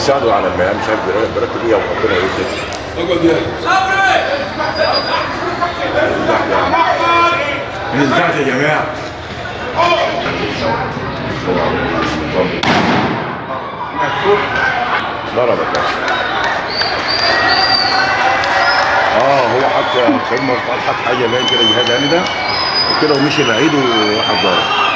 بيساعدوا على المهام مش عارف بركب ايه وربنا يرد اقعد يا من تحت يا جماعه ضربك اه هو حط خد حط حاجه باين كده جهاز هاني ده وكده ومشي بعيد وراح ضرب